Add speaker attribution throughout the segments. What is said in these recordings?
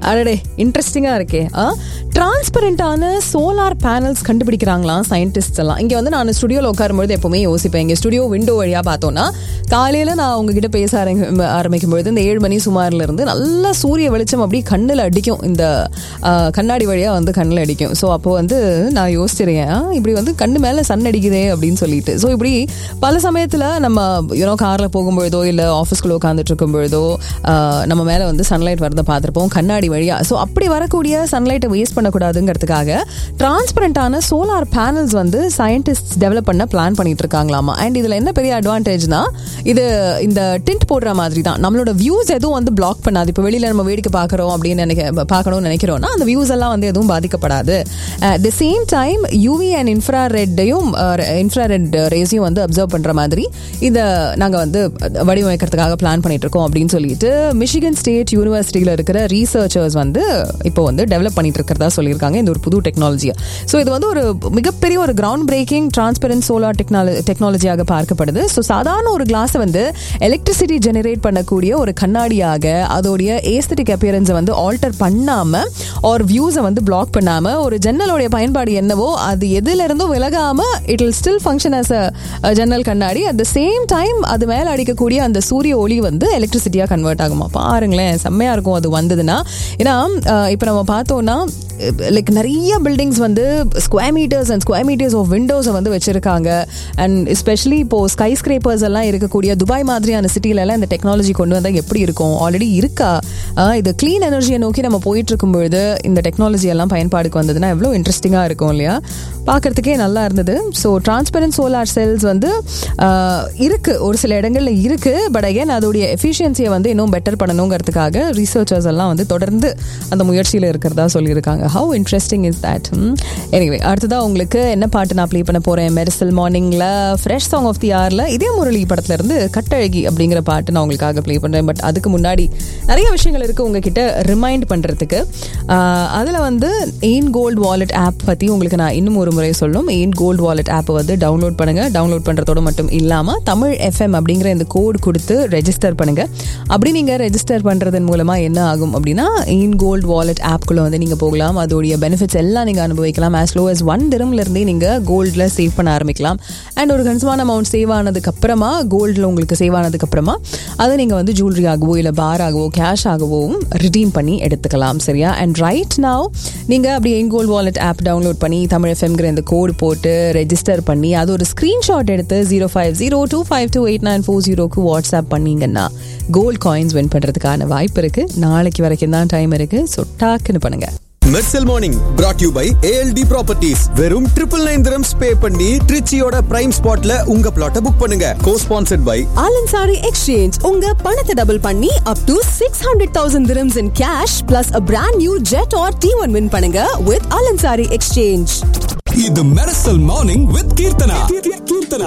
Speaker 1: அடடே இன்ட்ரெஸ்டிங்காக இருக்கே டிரான்ஸ்பரண்டான சோலார் பேனல்ஸ் கண்டுபிடிக்கிறாங்களாம் சயின்டிஸ்ட் எல்லாம் இங்கே வந்து நான் ஸ்டுடியோவில் உட்காரும்பொழுது எப்பவுமே யோசிப்பேன் இங்கே ஸ்டுடியோ விண்டோ வழியாக பார்த்தோன்னா காலையில் நான் உங்ககிட்ட பேச ஆரம்பி ஆரம்பிக்கும் பொழுது இந்த ஏழு மணி சுமாரில் இருந்து நல்லா சூரிய வெளிச்சம் அப்படியே கண்ணில் அடிக்கும் இந்த ஆஹ், கண்ணாடி வழியாக வந்து கண்ணில் அடிக்கும் ஸோ அப்போ வந்து நான் யோசிச்சிருக்கேன் இப்படி வந்து கண்ணு மேலே சன் அடிக்குதே அப்படின்னு சொல்லிட்டு ஸோ இப்படி பல சமயத்தில் நம்ம யூனோ காரில் போகும்பொழுதோ இல்லை ஆஃபீஸ்க்குள்ள உட்காந்துட்டு இருக்கும் பொழுதோ ஆஹ், நம்ம மேலே வந்து சன்லைட் வரதை பார்த்துருப்போம் கண்ணாடி வழியாக ஸோ அப்படி வரக்கூடிய சன்லைட்டை வேஸ்ட் பண்ணக்கூடாதுங்கிறதுக்காக டிரான்ஸ்பரண்டான சோலார் பேனல்ஸ் வந்து சயின்டிஸ்ட் டெவலப் பண்ண பிளான் பண்ணிட்டு இருக்காங்களாமா அண்ட் இதில் என்ன பெரிய அட்வான்டேஜ்னா இது இந்த டிண்ட் போடுற மாதிரி தான் நம்மளோட வியூஸ் எதுவும் வந்து பிளாக் பண்ணாது இப்போ வெளியில் நம்ம வேடிக்கை பார்க்குறோம் அப்படின்னு நினைக்க பார்க்கணும்னு நினைக்கிறோம்னா அந்த வியூஸ் எல்லாம் வந்து எதுவும் பாதிக்கப்படாது the same time UV and infra ரெட்டையும் இன்ஃப்ரா ரெட் ரேஸையும் வந்து அப்சர்வ் பண்ணுற மாதிரி இதை நாங்கள் வந்து வடிவமைக்கிறதுக்காக பிளான் பண்ணிட்டு இருக்கோம் அப்படின்னு சொல்லிட்டு மிஷிகன் ஸ்டேட் யூனிவர்சிட்டியில் இருக்கிற ரீசர்ச்சர்ஸ் வந்து இப்போ வந்து டெவலப் பண்ணிட்டு இருக்கிறதா சொல்லியிருக்காங்க இந்த ஒரு புது டெக்னாலஜியை ஸோ இது வந்து ஒரு மிகப்பெரிய ஒரு ground breaking transparent solar technology டெக்னாலஜியாக பார்க்கப்படுது ஸோ சாதாரண ஒரு கிளாஸை வந்து எலக்ட்ரிசிட்டி ஜெனரேட் பண்ணக்கூடிய ஒரு கண்ணாடியாக அதோடைய ஏஸ்தட்டிக் அப்பியரன்ஸை வந்து ஆல்டர் பண்ணாமல் ஒரு வியூஸை வந்து பிளாக் பண்ணாமல் ஒரு ஜன்னலோடைய பயன்பாடு என்னவோ அது எதுல இருந்தும் விலகாம it will still function as a ஜன்னல் கண்ணாடி அட் த சேம் டைம் அது மேலே அடிக்கக்கூடிய அந்த சூரிய ஒளி வந்து எலக்ட்ரிசிட்டியாக கன்வெர்ட் ஆகுமா பாருங்களேன் செம்மையாக இருக்கும் அது வந்ததுன்னா ஏன்னா இப்போ நம்ம பார்த்தோம்னா லைக் நிறைய பில்டிங்ஸ் வந்து square metres and square metres of விண்டோஸை வந்து வச்சிருக்காங்க அண்ட் எஸ்பெஷலி இப்போ ஸ்கை ஸ்கிரேப்பர்ஸ் எல்லாம் இருக்கக்கூடிய துபாய் மாதிரியான சிட்டில எல்லாம் இந்த டெக்னாலஜி கொண்டு வந்தால் எப்படி இருக்கும் ஆல்ரெடி இருக்கா ஆஹ் இது க்ளீன் எனர்ஜியை நோக்கி நம்ம போயிட்டு இருக்கும் பொழுது இந்த டெக்னாலஜி எல்லாம் பயன்பாடுக்கு வந்ததுன்னா எவ்வளோ இன்ட்ரெஸ்டிங்காக இருக்கும் இல்லையா பார்க்கறதுக்கே நல்லா இருந்தது ஸோ டிரான்ஸ்பரண்ட் சோலார் செல்ஸ் வந்து ஆஹ் இருக்கு ஒரு சில இடங்கள்ல இருக்கு பட் அகைன் அதோடைய எஃபிஷியன்சியை வந்து இன்னும் பெட்டர் பண்ணணுங்கிறதுக்காக ரிசர்ச்சர்ஸ் எல்லாம் வந்து தொடர்ந்து அந்த முயற்சியில் இருக்கிறதா சொல்லியிருக்காங்க how interesting is that anyway அடுத்ததா உங்களுக்கு என்ன பாட்டு நான் ப்ளே பண்ண போறேன் மெரிசல் மார்னிங்ல ஃப்ரெஷ் சாங் ஆஃப் தி ஆர்ல இதே முரளி படத்துல இருந்து கட்டழகி அப்படிங்கிற பாட்டு நான் உங்களுக்காக ப்ளே பண்றேன் பட் அதுக்கு முன்னாடி நிறைய விஷயங்கள் இருக்கு உங்ககிட்ட ரிமைண்ட் பண்றதுக்கு ஆஹ் அதுல வந்து எயின் கோல்டு வாலெட் ஆப் பத்தி உங்களுக்கு நான் இன்னும் ஒரு முறை சொல்லணும் எயின் கோல்டு வாலெட் ஆப்பை வந்து டவுன்லோட் பண்ணுங்க டவுன்லோட் பண்றதோட மட்டும் இல்லாம தமிழ் எஃப்எம் அப்படிங்கிற இந்த கோட் கொடுத்து ரெஜிஸ்டர் பண்ணுங்க அப்படி நீங்க ரெஜிஸ்டர் பண்றதன் மூலமா என்ன ஆகும் அப்படின்னா எயின் கோல்டு வாலெட் ஆப்குள்ள வந்து நீங்க போகலாம் அதோடைய பெனிஃபிட்ஸ் எல்லாம் நீங்க அனுபவிக்கலாம் ஆஸ் லோ as ஒன் திரம்ல இருந்தே நீங்க கோல்ட்ல சேவ் பண்ண ஆரம்பிக்கலாம் அண்ட் ஒரு கன்சமான அமௌண்ட் சேவ் ஆனதுக்கு அப்புறமா கோல்டில் உங்களுக்கு சேவ் ஆனதுக்கு அப்புறமா அதை நீங்க வந்து ஜுவல்லரி ஆகவோ இல்லை பார் ஆகவோ கேஷ் ஆகவோவும் ரிடீம் பண்ணி எடுத்துக்கலாம் சரியா அண்ட் ரைட் நவ் நீங்க அப்படி என் கோல்ட் வாலெட் ஆப் டவுன்லோட் பண்ணி தமிழ் எஃப்எம்ங்கிற இந்த கோடு போட்டு ரெஜிஸ்டர் பண்ணி அது ஒரு ஸ்க்ரீன்ஷாட் எடுத்து zero five zero two five two eight nine four ஜீரோக்கு வாட்ஸ்அப் பண்ணீங்கன்னா கோல்ட் காயின்ஸ் வின் பண்றதுக்கான வாய்ப்பு இருக்கு நாளைக்கு வரைக்கும் தான் டைம் இருக்கு ஸோ டாக்குன்னு பண்ணுங்க
Speaker 2: Mersal morning brought you by ALT properties வெறும் ட்ரிபிள் நைன் திரம்ஸ் பே பண்ணி ட்ரிச்சியோட பிரைம் ஸ்பாட்ல உங்க பிளாட்டை புக் பண்ணுங்க co sponsored by
Speaker 3: Alansari exchange உங்க பணத்தை டபுள் பண்ணி up to six hundred thousand dirhams in cash plus a brand new jet R T one win பண்ணுங்க வித் ஆலன்சாரி எக்ஸ்சேஞ்ச்
Speaker 4: இது Mersal morning with Keerthana Keerthana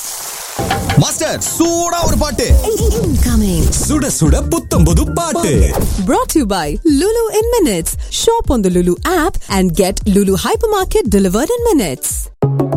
Speaker 2: master சூடா ஒரு பாட்டு
Speaker 3: Incoming.
Speaker 4: சுட சுட புத்தம் புது பாட்டு
Speaker 3: Brought to you by Lulu in Minutes. Shop on the Lulu app and get Lulu Hypermarket delivered in minutes.